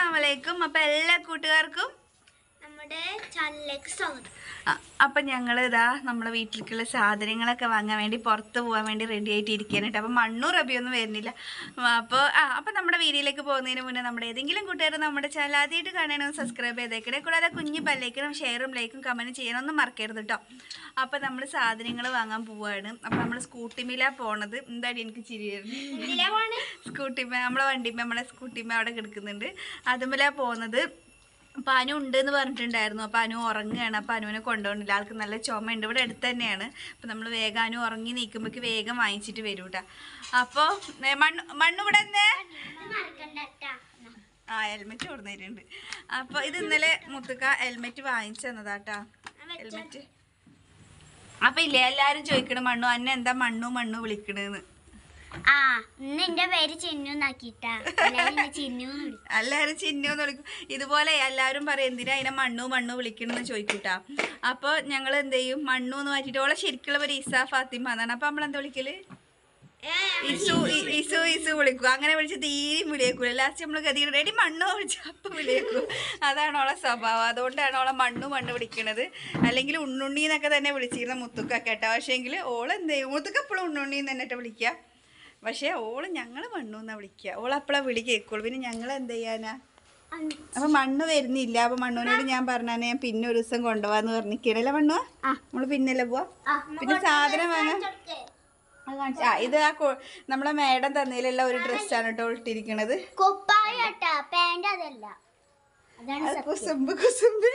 അസ്സലാമലൈക്കും അപ്പൊ എല്ലാ കൂട്ടുകാർക്കും നമ്മുടെ ചാനലിലേക്ക് സ്വാഗതം ആ, അപ്പൊ ഞങ്ങൾ ഇതാ നമ്മളെ വീട്ടിലേക്കുള്ള സാധനങ്ങളൊക്കെ വാങ്ങാൻ വേണ്ടി പുറത്ത് പോകാൻ വേണ്ടി റെഡി ആയിട്ട് ഇരിക്കാനായിട്ട് അപ്പൊ മണ്ണൂർ റബിയൊന്നും വരുന്നില്ല അപ്പോൾ ആ അപ്പൊ നമ്മുടെ വീഡിയോയിലേക്ക് പോകുന്നതിന് മുന്നേ നമ്മുടെ ഏതെങ്കിലും കൂട്ടുകാർ നമ്മുടെ ചാനൽ ആദ്യമായിട്ട് കാണണമെന്ന് സബ്സ്ക്രൈബ് ചെയ്തേക്കണേ കൂടാതെ കുഞ്ഞ് ബെല്ലൈക്കണം ഷെയറും ലൈക്കും കമന്റ് ചെയ്യണമെന്നും മറക്കരുത് കേട്ടോ അപ്പൊ നമ്മൾ സാധനങ്ങൾ വാങ്ങാൻ പോവാണ് അപ്പൊ നമ്മൾ സ്കൂട്ടിമില പോണത് എന്താടി എനിക്ക് ചിരി വരുന്നത് എന്തിലാ പോണേ സ്കൂട്ടിമേ നമ്മളെ വണ്ടിമേ നമ്മളെ സ്കൂട്ടിമേ അവിടെ കിടക്കുന്നുണ്ട് അതുമല്ല പോകുന്നത് അപ്പം അനു ഉണ്ട് എന്ന് പറഞ്ഞിട്ടുണ്ടായിരുന്നു അപ്പം അനു ഉറങ്ങുകയാണ് അപ്പം അനുവിനെ കൊണ്ടുപോകണില്ല ആൾക്ക് നല്ല ചുമയുണ്ട് ഇവിടെ അടുത്ത് തന്നെയാണ് അപ്പം നമ്മൾ വേഗം അനു ഉറങ്ങി നീക്കുമ്പോഴേക്ക് വേഗം വാങ്ങിച്ചിട്ട് വരും കേട്ടോ അപ്പോൾ മണ്ണ് മണ്ണ് ഇവിടെ തന്നെ മറക്കണ്ട ആ ഹെൽമെറ്റ് കൊടുന്നിട്ടുണ്ട് അപ്പോൾ ഇത് ഇന്നലെ മുത്തുക്ക ഹെൽമെറ്റ് വാങ്ങിച്ചു തന്നതാട്ടാ ഹെൽമെറ്റ് അപ്പം ഇല്ലേ എല്ലാവരും ചോദിക്കണം മണ്ണു അന്നെ എന്താ മണ്ണു മണ്ണു വിളിക്കണേന്ന് ആ ഇന്ന് എന്റെ പേര് ചിന്നു എന്നാക്കിട്ടാ ചിന്നു എല്ലാവരും ചിഹ്നം എന്ന് വിളിക്കും ഇതുപോലെ എല്ലാവരും പറയും എന്തിനാ അതിനെ മണ്ണു മണ്ണു വിളിക്കണമെന്ന് ചോദിക്കൂട്ടാ അപ്പോൾ ഞങ്ങൾ എന്ത് ചെയ്യും മണ്ണു എന്ന് മാറ്റിയിട്ട് ഓളെ ശരിക്കുള്ള ഒരു ഇസ ഫാത്തിമ എന്നാണ് അപ്പോൾ നമ്മൾ എന്താ വിളിക്കല് ഇസു ഇ- ഇസു ഇസു വിളിക്കും അങ്ങനെ വിളിച്ച് തീരെയും വിളിയേക്കൂല ലാസ്റ്റ് നമ്മൾ ഗതിയുടെ റെഡി മണ്ണു വിളിച്ച് അപ്പം വിളിയേക്കും അതാണ് ഓളെ സ്വഭാവം അതുകൊണ്ടാണ് ഓളെ മണ്ണു മണ്ണ് വിളിക്കണത് അല്ലെങ്കിൽ ഉണ്ണുണ്ണി എന്നൊക്കെ തന്നെ വിളിച്ചിരുന്ന മുത്തുക്ക കേട്ടോ പക്ഷേ എങ്കിൽ ഓൾ എന്ത് ചെയ്യും മുത്തുക്ക എപ്പോഴും ഉണ്ണുണ്ണി എന്ന് തന്നെ വിളിക്കുക പക്ഷേ ഓള് ഞങ്ങൾ മണ്ണു എന്നാ വിളിക്കുക ഓൾ അപ്പോഴാ വിളി കേൾക്കുള്ളൂ പിന്നെ ഞങ്ങൾ എന്ത് ചെയ്യാനാ അപ്പൊ മണ്ണ് വരുന്നില്ല അപ്പൊ മണ്ണുവിനോട് ഞാൻ പറഞ്ഞാൽ ഞാൻ പിന്നെ ഒരു ദിവസം കൊണ്ടുപോവാന്ന് പറഞ്ഞിരിക്കണല്ലേ മണ്ണു ആ. നമ്മള് പിന്നല്ലേ പോവാ പിന്നെ സാധനം വാങ്ങാൻ അത് കാണിച്ച്- ആ ഇത് ആ കൊ- നമ്മളെ മേഡം തന്നതിലുള്ള ഒരു ഡ്രസ്സാണ് കേട്ടോ ഇട്ടിരിക്കണത് കുപ്പായ കേട്ടാ പാന്റ് അതല്ല അതാണ് അത് കുസുമ്പ് കുസുമ്പ്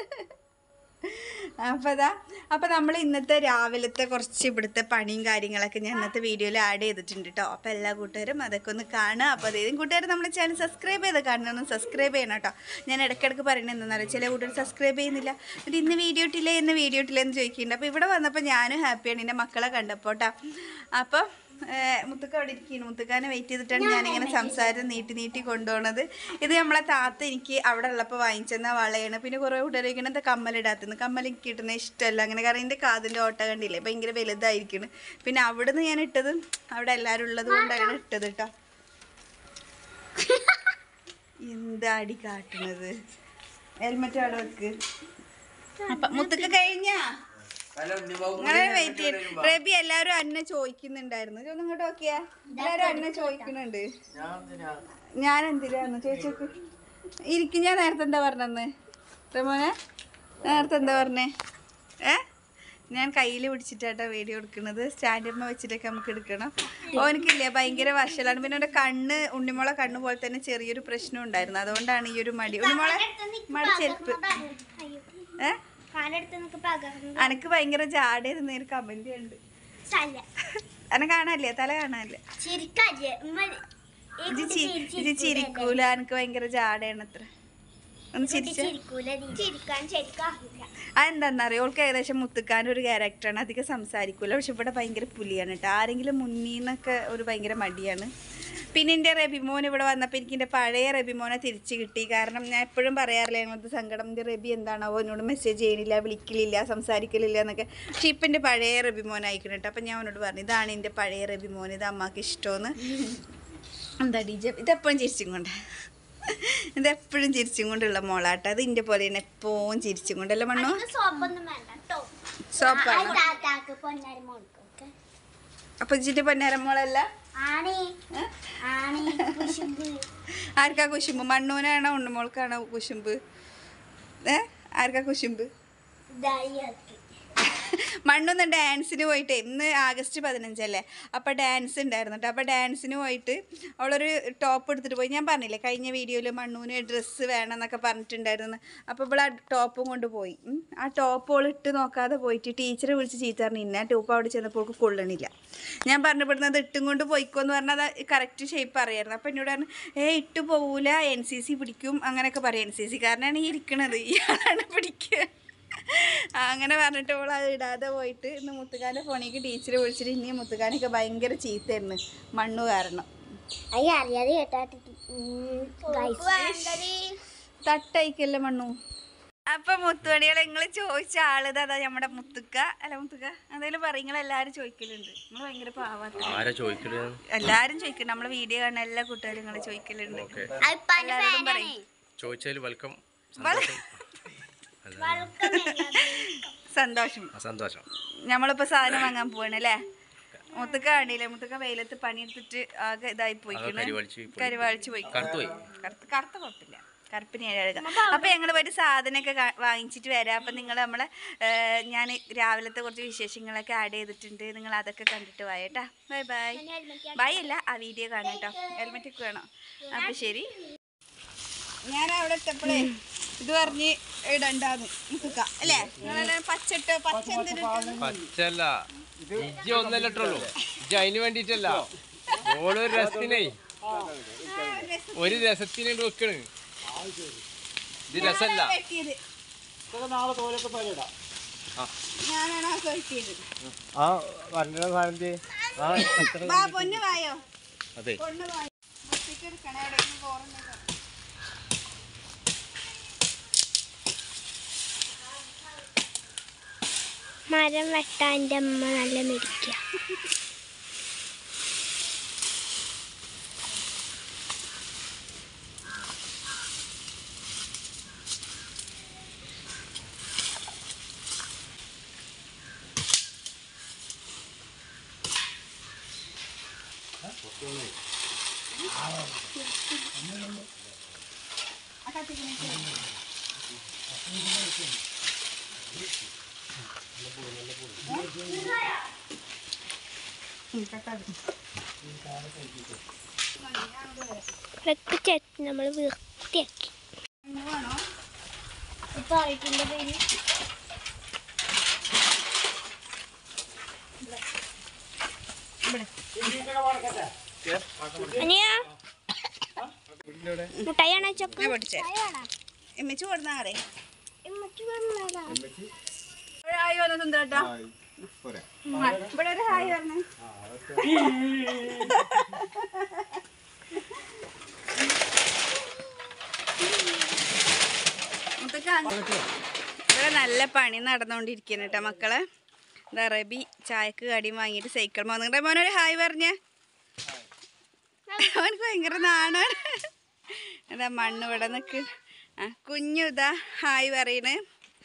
അപ്പൊ അതാ അപ്പൊ നമ്മൾ ഇന്നത്തെ രാവിലത്തെ കുറച്ച് ഇവിടുത്തെ പണിയും കാര്യങ്ങളൊക്കെ ഞാൻ ഇന്നത്തെ വീഡിയോയിൽ ആഡ് ചെയ്തിട്ടുണ്ട് കേട്ടോ അപ്പൊ എല്ലാ കൂട്ടുകാരും അതൊക്കെ ഒന്ന് കാണുക അപ്പൊ അതേതും കൂട്ടുകാർ നമ്മുടെ ചാനൽ സബ്സ്ക്രൈബ് ചെയ്ത് കാണണമെന്ന് സബ്സ്ക്രൈബ് ചെയ്യണം കേട്ടോ ഞാൻ ഇടയ്ക്കിടയ്ക്ക് പറയുന്നത് എന്താണെന്നറിയാം ചില കൂട്ടുകാർ സബ്സ്ക്രൈബ് ചെയ്യുന്നില്ല എന്നിട്ട് ഇന്ന് വീഡിയോ ഇട്ടില്ലേ ഇന്ന് വീഡിയോ ഇട്ടില്ലേ എന്ന് ചോദിക്കുന്നുണ്ട് അപ്പോൾ ഇവിടെ വന്നപ്പോൾ ഞാനും ഹാപ്പിയാണ് എൻ്റെ മക്കളെ കണ്ടപ്പോൾ കേട്ടോ അപ്പം മുത്തുക്ക അവിടെ ഇരിക്കുന്നു മുത്തുക്കാനെ വെയിറ്റ് ചെയ്തിട്ടാണ് ഞാനിങ്ങനെ സംസാരം നീട്ടി നീട്ടി കൊണ്ടുപോണത് ഇത് നമ്മളെ താത്ത എനിക്ക് അവിടെ ഉള്ളപ്പോൾ വാങ്ങിച്ചെന്ന വളയാണ് പിന്നെ കുറേ കൂട്ടുകാർ ഇങ്ങനത്തെ കമ്മലിടാത്തുന്നു കമ്മൽ എനിക്ക് കിട്ടുന്ന ഇഷ്ടമല്ല അങ്ങനെ കാരണം എൻ്റെ കാതിൻ്റെ ഓട്ട കണ്ടില്ലേ ഭയങ്കര വലുതായിരിക്കുന്നു പിന്നെ അവിടുന്ന് ഞാൻ ഇട്ടത് അവിടെ എല്ലാവരും ഉള്ളത് കൊണ്ടാണ് ഇട്ടത് കേട്ടോ എന്താടി കാട്ടുന്നത് ഹെൽമെറ്റ് അവിടെ വെക്ക് അപ്പൊ മുത്തുക്ക് കഴിഞ്ഞാ അങ്ങനെ വെയിറ്റ് ചെയ്യും റബി എല്ലാവരും അന്നെ ചോദിക്കുന്നുണ്ടായിരുന്നു ഇതൊന്നും ഇങ്ങോട്ട് നോക്കിയാ എല്ലാവരും അന്നെ ചോദിക്കുന്നുണ്ട് ഞാൻ എന്തിനാന്ന് ചോദിച്ചോക്ക് ഇരിക്കും ഞാൻ നേരത്തെ എന്താ പറഞ്ഞെന്ന് റമോനെ നേരത്തെ എന്താ പറഞ്ഞേ ഏ ഞാൻ കയ്യിൽ പിടിച്ചിട്ടാട്ടോ വീഡിയോ എടുക്കുന്നത് സ്റ്റാൻഡർഡിന് വെച്ചിട്ടൊക്കെ നമുക്ക് എടുക്കണം ഓനക്കില്ലേ ഭയങ്കര വഷലാണ് പിന്നെ എൻ്റെ കണ്ണ് ഉണ്ണിമോളെ കണ്ണ് പോലെ തന്നെ ചെറിയൊരു പ്രശ്നം ഉണ്ടായിരുന്നു അതുകൊണ്ടാണ് ഈ ഒരു മടി ഉണ്ണിമോളെ മടി ചെരുപ്പ് ഏ കാലെടുത്ത് നിനക്ക് പകർന്നു അനക്ക് ഭയങ്കര ജാടയിരുന്ന ഒരു കമന്റ് ഉണ്ട് സ്ഥല അനെ കാണാല്ലേ തല കാണാല്ലേ ചിരിക്കാല്ലേ ഇത് ചി- ഇത് ചിരിക്കൂല എനിക്ക് ഭയങ്കര ജാടയാണ് അത്ര ഒന്ന് ചിരിച്ച ചിരിക്കൂല ചിരിക്കാൻ ശരിക്കാറില്ല അതെന്താണെന്നറിയോ ഓൾക്ക് ഏകദേശം മുത്തുക്കാൻ്റെ ഒരു ക്യാരക്ടറാണ് അധികം സംസാരിക്കൂല പക്ഷെ ഇവിടെ ഭയങ്കര പുലിയാണ് കേട്ടോ ആരെങ്കിലും മുന്നിൽ നിന്നൊക്കെ ഒരു ഭയങ്കര മടിയാണ് പിന്നെ എൻ്റെ റബിമോൻ ഇവിടെ വന്നപ്പോൾ എനിക്ക് എൻ്റെ പഴയ റബിമോനെ തിരിച്ച് കിട്ടി കാരണം ഞാൻ എപ്പോഴും പറയാറില്ല ഞങ്ങൾക്ക് സങ്കടം എൻ്റെ റബി എന്താണാവോ എന്നോട് മെസ്സേജ് ചെയ്യണില്ല വിളിക്കലില്ല സംസാരിക്കലില്ല എന്നൊക്കെ പക്ഷെ ഇപ്പം എൻ്റെ പഴയ റബിമോൻ അയക്കണം കേട്ടോ അപ്പം ഞാൻ അവനോട് പറഞ്ഞു ഇതാണ് എൻ്റെ പഴയ റബിമോൻ ഇത് അമ്മക്ക് ഇഷ്ടമെന്ന് എന്താ ഡി ജെ ഇതെപ്പോഴും ചിരിച്ചും കൊണ്ട് ഇതെപ്പോഴും ചിരിച്ചും കൊണ്ടുള്ള മോളാട്ടോ അത് ഇൻ്റെ പോലെ തന്നെ എപ്പോഴും ചിരിച്ചും കൊണ്ടല്ലേ മണ്ണു സോപ്പൊന്നും വേണ്ട കേട്ടോ സോപ്പാണ് താത്താക്ക് പൊന്നാരി മോൾക്ക് അപ്പൊ ഇച്ചിട്ട് പൊന്നേരം മോളല്ല ആണേ ആണേ കുശുമ്പ് ആർക്കാ കുശുമ്പ് മണ്ണൂനാണോ ഉണ്ണുമോൾക്കാണോ കുശുമ്പ് ഏ ആർക്കാ കുശുമ്പ് ദയ്യാക്ക് മണ്ണൊന്ന് ഡാൻസിന് പോയിട്ട് ഇന്ന് ആഗസ്റ്റ് പതിനഞ്ചല്ലേ അപ്പോൾ ഡാൻസ് ഉണ്ടായിരുന്നു കേട്ടോ അപ്പോൾ ഡാൻസിന് പോയിട്ട് അവളൊരു ടോപ്പ് എടുത്തിട്ട് പോയി ഞാൻ പറഞ്ഞില്ലേ കഴിഞ്ഞ വീഡിയോയിൽ മണ്ണൂന് ഡ്രസ്സ് വേണം എന്നൊക്കെ പറഞ്ഞിട്ടുണ്ടായിരുന്നു അപ്പോൾ ഇപ്പോൾ ആ ടോപ്പും കൊണ്ട് പോയി ഉം. ആ ടോപ്പ് അവൾ ഇട്ട് നോക്കാതെ പോയിട്ട് ടീച്ചറെ വിളിച്ച് ചീത്ത പറഞ്ഞു ഇന്ന ടോപ്പ് അവിടെ ചെന്നപ്പോൾ അവൾക്ക് കൊള്ളണില്ല ഞാൻ പറഞ്ഞപ്പെടുന്നത് അത് ഇട്ടും കൊണ്ട് പോയിക്കോ എന്ന് പറഞ്ഞാൽ അത് കറക്റ്റ് ഷേപ്പ് അറിയായിരുന്നു അപ്പോൾ എന്നോട് പറഞ്ഞു ഏ ഇട്ട് പോകൂല എൻ സി സി പിടിക്കും അങ്ങനെയൊക്കെ പറയും എൻ സി സി കാരനാണ് ഈ ഇരിക്കണത് ഇയാളാണ് പിടിക്കുക അങ്ങനെ പറഞ്ഞിട്ട് അവൾ അത് ഇടാതെ പോയിട്ട് ഇന്ന് മുത്തുകാൻ്റെ ഫോണിലേക്ക് ടീച്ചർ വിളിച്ചിട്ട് ഇനി മുത്തുകാനൊക്കെ ഭയങ്കര ചീത്തയായിരുന്നു മണ്ണു കാരണം അയ്യ അറിയാതെ കേട്ടാ തട്ടയക്കല്ലേ മണ്ണു അപ്പൊ മുത്തുമണികളെ നിങ്ങൾ ചോദിച്ച ആളിത് അതാ നമ്മുടെ മുത്തുക്ക അല്ല മുത്തുക്ക എന്തായാലും പറയും നിങ്ങൾ എല്ലാവരും ചോദിക്കലുണ്ട് നമ്മൾ ഭയങ്കര പാവാത്ത ആരാ ചോദിക്കല് എല്ലാരും ചോദിക്കുന്നുണ്ട് നമ്മളെ വീഡിയോ കാണുന്ന എല്ലാ കൂട്ടുകാരും നിങ്ങൾ ചോദിക്കലുണ്ട് ഓക്കെ എല്ലാവരോടും പറയും ചോദിച്ചതിൽ വെൽക്കം വള- സന്തോഷം സന്തോഷം ആ, സന്തോഷം നമ്മളിപ്പോ സാധനം വാങ്ങാൻ പോവാണ് അല്ലേ മുത്തക്ക കാണില്ലേ മുത്തക്ക വെയിലത്ത് പണിയെടുത്തിട്ട് ആകെ ഇതായി പോയിക്കണ് കരിവാളിച്ച് പോയി. കരിവാളിച്ച് പോയി കറുത്തുപോയി. കറുത്ത് കറുത്ത കുഴപ്പമില്ല കറുപ്പിന് ഏഴക അപ്പൊ ഞങ്ങൾ പോയിട്ട് സാധനമൊക്കെ കാ- വാങ്ങിച്ചിട്ട് വരാം അപ്പൊ നിങ്ങൾ നമ്മളെ ഞാൻ രാവിലത്തെ കുറച്ച് വിശേഷങ്ങളൊക്കെ ആഡ് ചെയ്തിട്ടുണ്ട് നിങ്ങൾ അതൊക്കെ കണ്ടിട്ട് പോയേട്ടാ ബൈ ബൈ ബൈ അല്ല ആ വീഡിയോ കാണാം കേട്ടോ ഹെൽമെറ്റ് ഒക്കെ വേണം അപ്പൊ ശരി ഞാൻ അവിടെ എത്തപ്പോഴേ ഇത് പറഞ്ഞ് ഇടണ്ടാന്ന് മുത്തുക്ക അല്ലേ നിങ്ങളെല്ലാം പച്ചിട്ട് പച്ച എന്തിനു പച്ചല്ല ഇജ്ജി ഒന്നല്ല ഇട്ടുള്ളൂ ഇജ്ജി അതിന് വേണ്ടിട്ടല്ല ഓളൊരു രസത്തിനേ ഒരു രസത്തിന് ഇങ്ങട് വെക്കണ് ഇത് രസല്ല വെട്ടിയത് നാളെ തോലൊക്കെ പരിടാം ആ ഞാനാണ് ആ വെട്ടിയത് ആ പറഞ്ഞ സാധനത്തെ ആ വാ പൊന്നു വായോ അതെ പൊണ്ണു വായോ വൃത്തിക്ക് എടുക്കണേ എവിടെയെങ്കിലും പോറുണ്ടെങ്കിൽ മരം വെട്ടാൻ എൻ്റെ അമ്മ നല്ല മിടിക്കുക ഇതൊക്കെ ചെത്തി നമ്മൾ വൃത്തിയാക്കി വേണോ ഇപ്പൊ അറിയിട്ടിന്റെ പേര് അനിയാ മുട്ടായിയാണോ ചൊക്ക ഞാൻ പൊട്ടിച്ചേ എമ്മിച്ച് കൊടുന്നാ അറിയാം ഒരു ഹായ് പറഞ്ഞു സുന്ദരട്ടാ ഇവിടെ ഒരു ഹായ് പറഞ്ഞു മുത്തക്ക ഇവിടെ നല്ല പണി നടന്നുകൊണ്ടിരിക്കുന്നു കേട്ടോ മക്കളെ ഇതാ റബി ചായക്ക് കടിയും വാങ്ങിയിട്ട് സൈക്കിൾ വന്നിട്ട് മോനൊരു ഹായ് പറഞ്ഞേ അവനക്ക് ഭയങ്കര നാണാണ് ഇതാ മണ്ണ് ഇവിടെ നിൽക്ക് ആ കുഞ്ഞു ഇതാ ഹായ് പറയണ്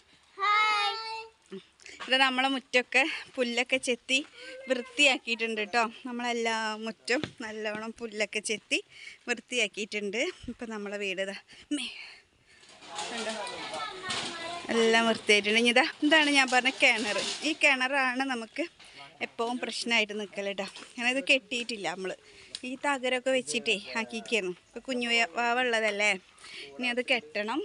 ഇത് നമ്മളെ മുറ്റമൊക്കെ പുല്ലൊക്കെ ചെത്തി വൃത്തിയാക്കിയിട്ടുണ്ട് കേട്ടോ നമ്മളെല്ലാ മുറ്റും നല്ലവണ്ണം പുല്ലൊക്കെ ചെത്തി വൃത്തിയാക്കിയിട്ടുണ്ട് ഇപ്പം നമ്മളെ വീട് ഇതാ മേ കണ്ടോ എല്ലാം വൃത്തിയായിട്ടുണ്ട് ഇനി ഇതാ ഇതാണ് ഞാൻ പറഞ്ഞ കിണർ ഈ കിണറാണ് നമുക്ക് എപ്പോഴും പ്രശ്നമായിട്ട് നിൽക്കലട്ടോ അങ്ങനെ ഇത് കെട്ടിയിട്ടില്ല നമ്മൾ ഈ തകരമൊക്കെ വെച്ചിട്ടേ ആക്കിയിരിക്കുന്നു ഇപ്പം കുഞ്ഞു വാവ ഉള്ളതല്ലേ ഇനി അത് കെട്ടണം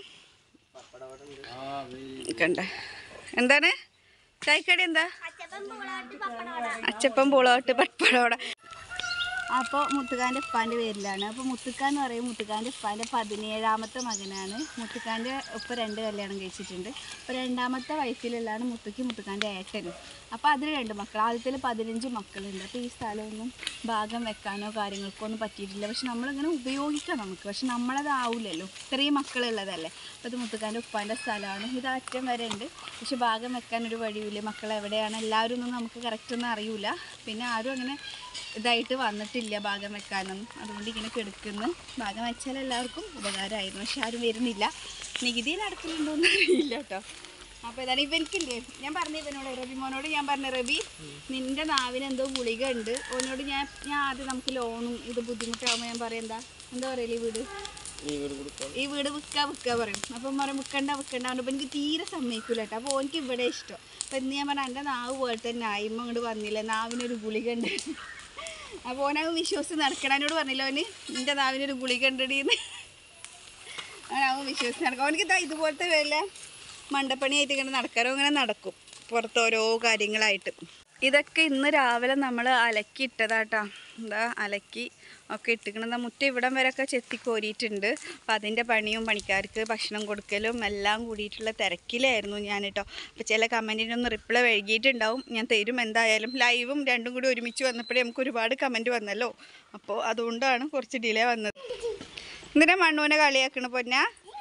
കണ്ട എന്താണ് ചായക്കടി എന്താ അച്ചപ്പം പൂളോട്ട് പട്ടപ്പടോട അപ്പോൾ മുത്തുക്കാൻ്റെ ഉപ്പാൻ്റെ പേരിലാണ് അപ്പോൾ മുത്തുക്ക എന്ന് പറയും മുത്തുക്കാൻ്റെ ഉപ്പാൻ്റെ പതിനേഴാമത്തെ മകനാണ് മുത്തുക്കാൻ്റെ ഉപ്പ രണ്ട് കല്യാണം കഴിച്ചിട്ടുണ്ട് അപ്പോൾ രണ്ടാമത്തെ വയസ്സിലുള്ളതാണ് മുത്തുക്ക് മുത്തുക്കാൻ്റെ ഏട്ടനും അപ്പോൾ അതിൽ രണ്ട് മക്കൾ ആദ്യത്തിൽ പതിനഞ്ച് മക്കളുണ്ട് അപ്പോൾ ഈ സ്ഥലമൊന്നും ഭാഗം വെക്കാനോ കാര്യങ്ങൾക്കോ ഒന്നും പറ്റിയിട്ടില്ല പക്ഷെ നമ്മളിങ്ങനെ ഉപയോഗിക്കാം നമുക്ക് പക്ഷെ നമ്മളതാവില്ലല്ലോ ഇത്രയും മക്കളുള്ളതല്ലേ അപ്പോൾ ഇത് മുത്തുക്കാൻ്റെ ഉപ്പാൻ്റെ സ്ഥലമാണ് ഇത് അറ്റം വരെ ഉണ്ട് പക്ഷെ ഭാഗം വെക്കാൻ ഒരു വഴിയില്ല മക്കൾ എവിടെയാണ് എല്ലാവരും ഒന്നും നമുക്ക് കറക്റ്റ് ഒന്നും അറിയില്ല പിന്നെ ആരും അങ്ങനെ ഇതായിട്ട് വന്നിട്ടില്ല ഭാഗം വെക്കാനൊന്നും അതുകൊണ്ട് ഇങ്ങനെ കിടക്കുന്നു ഭാഗം വെച്ചാൽ എല്ലാവർക്കും ഉപകാരമായിരുന്നു പക്ഷെ ആരും വരുന്നില്ല നികുതിയിൽ അടക്കലുണ്ടോയെന്ന് അറിയില്ല കേട്ടോ അപ്പോൾ ഏതാണ് ഇവനിക്കില്ലേ ഞാൻ പറഞ്ഞു ഇവനോട് റബി മോനോട് ഞാൻ പറഞ്ഞു റബി നിന്റെ നാവിന് എന്തോ ഗുളിക ഉണ്ട് ഓനോട് ഞാൻ ഞാൻ ആദ്യം നമുക്ക് ലോണും ഇത് ബുദ്ധിമുട്ടാകുമ്പോൾ ഞാൻ പറയാം എന്താ എന്താ പറയല്ലേ ഈ വീട് ഈ വീട് വിൽക്കുക വിൽക്കുക പറയും അപ്പം പറയും വിൽക്കണ്ട വിൽക്കണ്ട പറഞ്ഞപ്പോൾ എനിക്ക് തീരെ സമ്മതിക്കൂല കേട്ടോ അപ്പോൾ ഓനിക്ക് ഇവിടെ ഇഷ്ടം അപ്പം ഇന്ന് ഞാൻ പറഞ്ഞു എൻ്റെ നാവ് പോലെ തന്നെ ആയിമ്മ അങ്ങോട്ട് വന്നില്ല നാവിനൊരു ഗുളിക ഉണ്ട് അപ്പോൾ ഓനത് വിശ്വസിച്ച് നടക്കണം എന്നോട് പറഞ്ഞില്ല ഓന് നിൻ്റെ നാവിനൊരു ഗുളിക ഉണ്ടടിന്ന് അങ്ങനെ അവൻ വിശ്വസിച്ച് നടക്കും അവനക്ക് ഇതാ ഇതുപോലത്തെ വല്ല മണ്ടപ്പണിയായിട്ട് ഇങ്ങനെ നടക്കാറോ അങ്ങനെ നടക്കും പുറത്ത് ഓരോ കാര്യങ്ങളായിട്ട് ഇതൊക്കെ ഇന്ന് രാവിലെ നമ്മൾ അലക്കി ഇട്ടതാട്ടാ എന്താ അലക്കി ഒക്കെ ഇട്ടിക്കണത് മുറ്റ ഇവിടം വരെയൊക്കെ ചെത്തി കോരിയിട്ടുണ്ട് അപ്പം അതിൻ്റെ പണിയും പണിക്കാർക്ക് ഭക്ഷണം കൊടുക്കലും എല്ലാം കൂടിയിട്ടുള്ള തിരക്കിലായിരുന്നു ഞാൻ കേട്ടോ അപ്പോൾ ചില കമൻറ്റിനൊന്ന് റിപ്ലൈ വൈകിയിട്ടുണ്ടാവും ഞാൻ തരും എന്തായാലും ലൈവും രണ്ടും കൂടി ഒരുമിച്ച് വന്നപ്പോഴേ നമുക്ക് ഒരുപാട് കമൻറ്റ് വന്നല്ലോ അപ്പോൾ അതുകൊണ്ടാണ് കുറച്ച് ഡിലേ വന്നത് എന്തിനാ മണ്ണൂനെ കളിയാക്കണ പൊന്നാ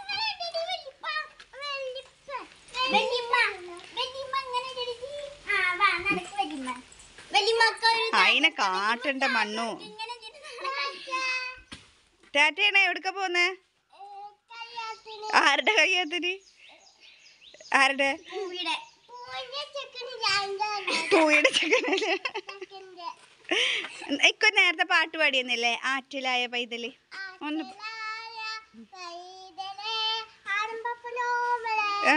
അതിനെ കാട്ടണ്ട മണ്ണു ടാറ്റയാണേ എവിടുക്ക പോന്നേ ആരുടെ കയ്യാത്തിന് ആരുടെ പൂവിയുടെ പൂയുടെ ചെക്കനല്ലേ ഇക്കൊ നേരത്തെ പാട്ട് പാടിയെന്നില്ലേ ആറ്റിലായ പൈതല് ഒന്ന് ആ,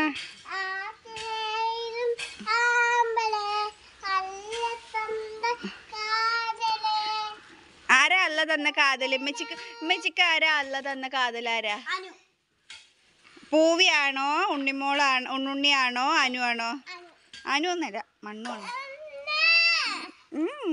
ആരാ അല്ല തന്ന കാതല് ഉമ്മച്ചിക്ക് ഉമ്മച്ചിക്ക് ആരാ അല്ല തന്ന കാതലാരാ പൂവിയാണോ ഉണ്ണിമോളാണോ ഉണ്ണുണ്ണിയാണോ അനു ആണോ അനു ഒന്നല്ല മണ്ണു ആണ് ഉം.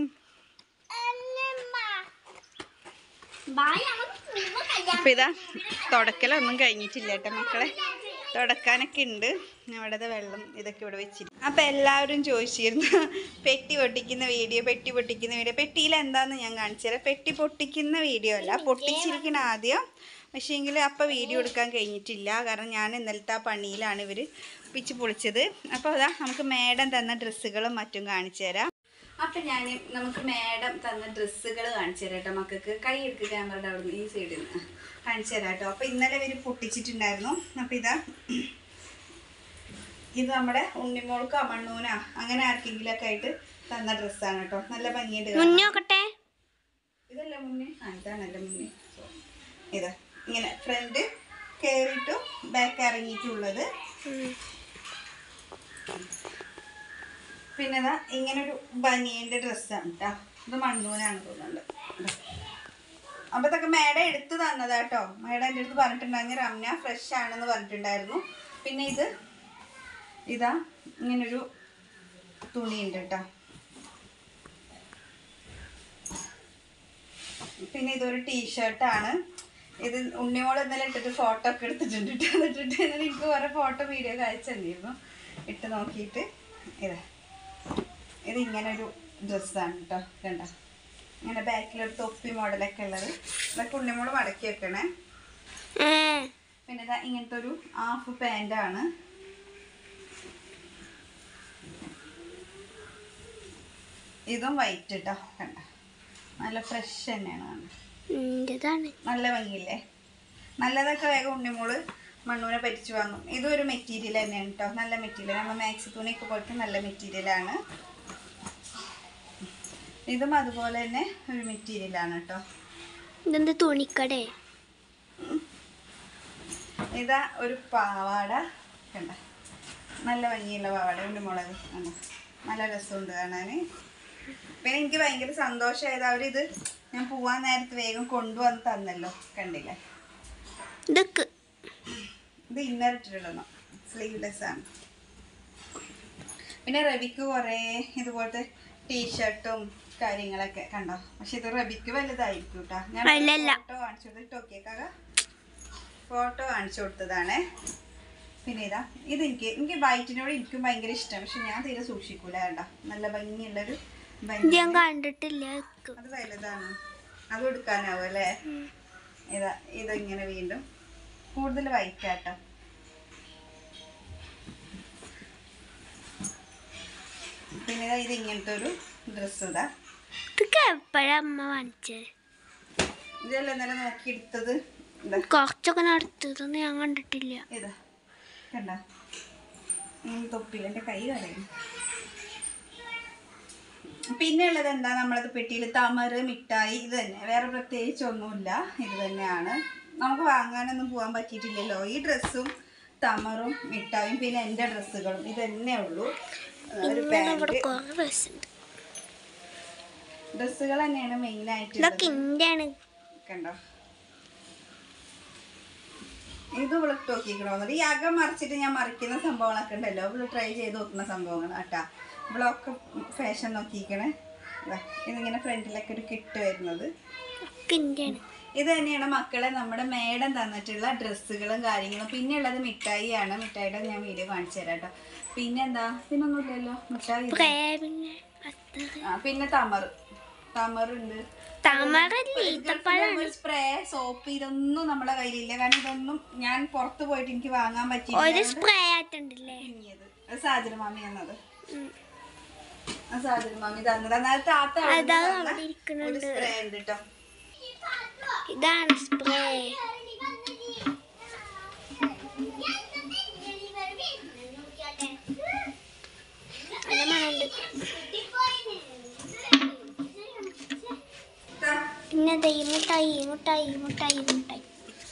അപ്പൊ ഇതാ തുടക്കലൊന്നും കഴിഞ്ഞിട്ടില്ല കേട്ടോ മക്കളെ തുടക്കാനൊക്കെ ഉണ്ട് അവിടുത്തെ വെള്ളം ഇതൊക്കെ ഇവിടെ വെച്ചിരുന്നു അപ്പൊ എല്ലാവരും ചോദിച്ചിരുന്നു പെട്ടി പൊട്ടിക്കുന്ന വീഡിയോ പെട്ടി പൊട്ടിക്കുന്ന വീഡിയോ പെട്ടിയിൽ എന്താന്ന് ഞാൻ കാണിച്ചു തരാം പെട്ടി പൊട്ടിക്കുന്ന വീഡിയോ അല്ല പൊട്ടിച്ചിരിക്കണ ആദ്യം പക്ഷേ എങ്കിൽ അപ്പം വീഡിയോ എടുക്കാൻ കഴിഞ്ഞിട്ടില്ല കാരണം ഞാൻ ഇന്നലത്തെ ആ പണിയിലാണ് ഇവർ പിച്ച് പൊളിച്ചത് അപ്പോൾ അതാ നമുക്ക് മേഡം തന്ന ഡ്രസ്സുകളും മറ്റും കാണിച്ചു തരാം അപ്പം ഞാൻ നമുക്ക് മേഡം തന്ന ഡ്രസ്സുകൾ കാണിച്ചു തരാം കേട്ടോ മക്കൾക്ക് കൈ എടുക്കുക ക്യാമറയുടെ അവിടെ നിന്ന് ഈ സൈഡിൽ നിന്ന് കാണിച്ചു തരാം കേട്ടോ അപ്പോൾ ഇന്നലെ ഇവർ പൊട്ടിച്ചിട്ടുണ്ടായിരുന്നു അപ്പോൾ ഇതാ ഇത് നമ്മുടെ ഉണ്ണിമോൾക്ക് അമണ്ണൂന അങ്ങനെ ആർക്കെങ്കിലൊക്കെ ആയിട്ട് തന്ന ഡ്രസ്സാണ് കേട്ടോ നല്ല ഭംഗിയുണ്ട് കാണാൻ. മുന്നോക്കട്ടെ ഇതല്ല മുന്നേ ആ ഇതാണല്ല മുന്നേ ഇതാ ഇങ്ങനെ ഫ്രണ്ട് കയറിയിട്ടും ബാക്ക് ഇറങ്ങിയിട്ടുള്ളത് പിന്നെ ഇതാ ഇങ്ങനെ ഒരു ബനിയന്റെ ഡ്രസ്സാണ് കേട്ടോ ഇത് മണ്ണൂനാണ് തോന്നുന്നുണ്ട് അപ്പൊ ഇതൊക്കെ മേഡം എടുത്ത് തന്നതാ കേട്ടോ മേഡം എൻ്റെ അടുത്ത് പറഞ്ഞിട്ടുണ്ടായിരുന്നു രമ്യ ഫ്രഷ് ആണെന്ന് പറഞ്ഞിട്ടുണ്ടായിരുന്നു പിന്നെ ഇത് ഇതാ ഇങ്ങനൊരു തുണിയുണ്ട് കേട്ടോ പിന്നെ ഇതൊരു ടീഷർട്ടാണ് ഇത് ഉണ്ണിമോൾ ഇന്നലെ ഇട്ടിട്ട് ഫോട്ടോ ഒക്കെ എടുത്തിട്ടുണ്ട് ട്ടോ. എന്നിട്ടിട്ട് ഇന്നലെ എനിക്ക് കുറെ ഫോട്ടോ വീഡിയോ ഒക്കെ അയച്ചു തന്നിരുന്നു ഇട്ട് നോക്കിയിട്ട് ഇതാ ഇത് ഇങ്ങനെ ഒരു ഡ്രസ്സാണ് കേട്ടോ കണ്ട ഇങ്ങനെ ബാക്കിലൊരു തൊപ്പി മോഡലൊക്കെ ഉള്ളത് ഇതൊക്കെ ഉണ്ണിമോള് മടക്കി വെക്കണേ പിന്നെ ഇതാ ഇങ്ങനത്തെ ഒരു ഹാഫ് പാൻ്റാണ് ഇതും വൈറ്റ് കേട്ടോ കണ്ട നല്ല ഫ്രഷ് തന്നെയാണ് കാണുന്നത് എന്റേതാണ് നല്ല ഭംഗിയില്ലേ നല്ലതൊക്കെ വേഗം ഉണ്ണിമോള് മണ്ണൂനെ പറ്റിച്ചു വാങ്ങും ഇതും ഒരു മെറ്റീരിയൽ തന്നെയാണ് കേട്ടോ നല്ല മെറ്റീരിയൽ നമ്മൾ മാക്സി തുണിയൊക്കെ പോലത്തെ നല്ല മെറ്റീരിയലാണ് ഇതും അതുപോലെ തന്നെ ഒരു മെറ്റീരിയലാണ് കേട്ടോ ഇതെന്ത് തുണിക്കടേ ഇതാ ഒരു പാവാട കണ്ട നല്ല ഭംഗിയുള്ള പാവാട ഉണ്ണിമുളക് കണ്ട നല്ല രസമുണ്ട് കാണാൻ പിന്നെ എനിക്ക് ഭയങ്കര സന്തോഷമായത് അവരിത് ഞാൻ പോവാൻ നേരത്ത് വേഗം കൊണ്ടുവന്ന് തന്നല്ലോ കണ്ടില്ലേ ഇതൊക്കെ ഇത് ഇന്നർ ഇട്ടിടണം സ്ലീവ്ലെസ് ആണ് പിന്നെ റബിക്ക് കുറേ ഇതുപോലത്തെ ടീഷർട്ടും കാര്യങ്ങളൊക്കെ കണ്ടോ പക്ഷെ ഇത് റബിക്ക് വലുതായിരിക്കും കേട്ടോ ഞാൻ അല്ലല്ല. ഫോട്ടോ കാണിച്ചു കൊടുത്തിട്ട് ഓക്കെ ഫോട്ടോ കാണിച്ചു കൊടുത്തതാണേ പിന്നെ ഇതാ ഇത് എനിക്ക് എനിക്ക് വൈറ്റിനോട് എനിക്കും ഭയങ്കര ഇഷ്ടമാണ് പക്ഷെ ഞാൻ തീരെ സൂക്ഷിക്കൂല കേട്ടോ നല്ല ഭംഗിയുള്ളൊരു ഇത് ഭംഗി ഞാൻ കണ്ടിട്ടില്ല ഇക്ക്. അത് വലുതാണ് അത് എടുക്കാനാവും അല്ലേ ഇതാ ഇതിങ്ങനെ വീണ്ടും കൂടുതൽ വൈറ്റ് ആട്ടോ പിന്നെ ഇതാ ഇത് ഇങ്ങനത്തെ ഒരു ഡ്രസ്സ് ഇതാ ഇതൊക്കെ എപ്പോഴാ അമ്മ വാങ്ങിച്ചത് ഇതെല്ലാം ഇന്നലെ നോക്കി എടുത്തത് ഇതാ കുറച്ചൊക്കെ നടത്തതൊന്നും ഞാൻ കണ്ടിട്ടില്ല ഇതാ കണ്ട തൊപ്പിൽ എൻ്റെ കൈ കളയും പിന്നെ ഉള്ളത് എന്താ നമ്മളത് പെട്ടിയിൽ തമറ് മിഠായി ഇത് തന്നെ വേറെ പ്രത്യേകിച്ച് ഒന്നുമില്ല ഇത് തന്നെയാണ് നമുക്ക് വാങ്ങാനൊന്നും പോകാൻ പറ്റിയിട്ടില്ലല്ലോ ഈ ഡ്രസ്സും തമറും മിഠായും പിന്നെ എൻ്റെ ഡ്രസ്സുകളും ഇത് തന്നെ ഉള്ളൂ ഒരു ഇങ്ങനെ ഇവിടെ പാൻറ് കുറെ ഡ്രസ്സുണ്ട് ഡ്രസ്സുകൾ തന്നെയാണ് മെയിൻ ആയിട്ട് ഇതൊക്കെ ഇന്റെയാണ് കണ്ടോ ഇത് ഇവിടെ നോക്കിക്കണോന്നത് ഈ അകം മറിച്ചിട്ട് ഞാൻ മറിക്കുന്ന സംഭവങ്ങളൊക്കെ ഉണ്ടല്ലോ ഇവിടെ ട്രൈ ചെയ്ത് നോക്കുന്ന സംഭവങ്ങൾ കേട്ടാ ഇവളൊക്കെ ഫാഷൻ നോക്കിക്കണേ ദാ, ഇതിങ്ങനെ ഫ്രണ്ടിലൊക്കെ ഒരു കിട്ട് വരുന്നത് ഒക്കെ ഇന്റെയാണ് ഇത് തന്നെയാണ് മക്കളെ നമ്മുടെ മേഡം തന്നിട്ടുള്ള ഡ്രസ്സുകളും കാര്യങ്ങളും പിന്നെ ഉള്ളത് മിഠായിയാണ് മിഠായിയുടെ ഞാൻ വീഡിയോ കാണിച്ചു തരാം കേട്ടോ പിന്നെന്താ പിന്നൊന്നുമില്ലല്ലോ മിഠായി ഇത്. പ്രേമിന് അത്ര ആ, പിന്നെ തമറ് തമറുണ്ട് താമരല്ലേ ഈത്തപ്പഴമാണ് സ്പ്രേ സോപ്പ് ഇതൊന്നും നമ്മളെ കയ്യിലില്ല കാരണം ഇതൊന്നും ഞാൻ പുറത്ത് പോയിട്ട് എനിക്ക് വാങ്ങാൻ ഒരു പറ്റില്ല സ്പ്രേ ആയിട്ടുണ്ടല്ലേ പിന്നിയത് അത് സാജന മാമി തന്നത് ഉം. ആ സാജന മാമി തന്നത് എന്നാൽ താത്ത അവിടുന്ന് അതാ തന്ന അവിടെ ഒരു ഇരിക്കുന്നുണ്ട് സ്പ്രേ ഉണ്ട് കേട്ടോ ഇതാണ് സ്പ്രേ മുട്ടായി മുട്ടായി മുട്ടായി മുട്ടായി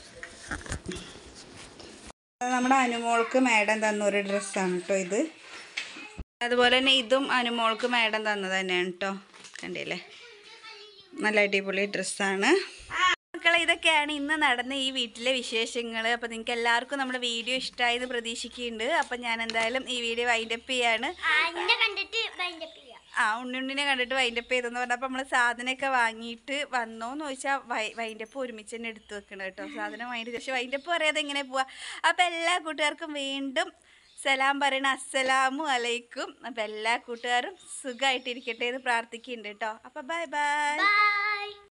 നമ്മുടെ അനുമോൾക്ക് മേഡം തന്ന ഒരു ഡ്രസ്സാണ് കേട്ടോ ഇത് അതുപോലെ തന്നെ ഇതും അനുമോൾക്ക് മേഡം തന്നത് തന്നെയാണ് കേട്ടോ കണ്ടില്ലേ നല്ല അടിപൊളി ഡ്രസ്സാണ് മക്കളെ ഇതൊക്കെയാണ് ഇന്ന് നടന്ന ഈ വീട്ടിലെ വിശേഷങ്ങൾ അപ്പോൾ നിങ്ങൾക്ക് എല്ലാവർക്കും നമ്മുടെ വീഡിയോ ഇഷ്ടമായി എന്ന് പ്രതീക്ഷിക്കുന്നുണ്ട് അപ്പം ഞാൻ എന്തായാലും ഈ വീഡിയോ വൈൻഡപ്പ് ചെയ്യാണ് ആ, എന്നെ കണ്ടിട്ട് ഭയങ്കര പ്രിയ. ആ ഉണ്ണിനെ കണ്ടിട്ട് വൈൻഡപ്പ് ചെയ്തെന്ന് പറഞ്ഞപ്പോൾ നമ്മൾ സാധനമൊക്കെ വാങ്ങിയിട്ട് വന്നോന്ന് ചോദിച്ചാൽ വൈ വൈൻഡപ്പ് ഒരുമിച്ച് തന്നെ എടുത്തു വെക്കണം കേട്ടോ സാധനം വാങ്ങിയിട്ട് പക്ഷേ വൈൻഡപ്പ് പറയാതെ എങ്ങനെ പോവാ അപ്പോൾ എല്ലാ കൂട്ടുകാർക്കും വീണ്ടും സലാം പറയണ അസ്സലാമു അലൈക്കും അപ്പോൾ എല്ലാ കൂട്ടുകാരും സുഖമായിട്ടിരിക്കട്ടെ എന്ന് പ്രാർത്ഥിക്കുന്നുണ്ട് കേട്ടോ അപ്പോൾ ബൈ ബൈ ബൈ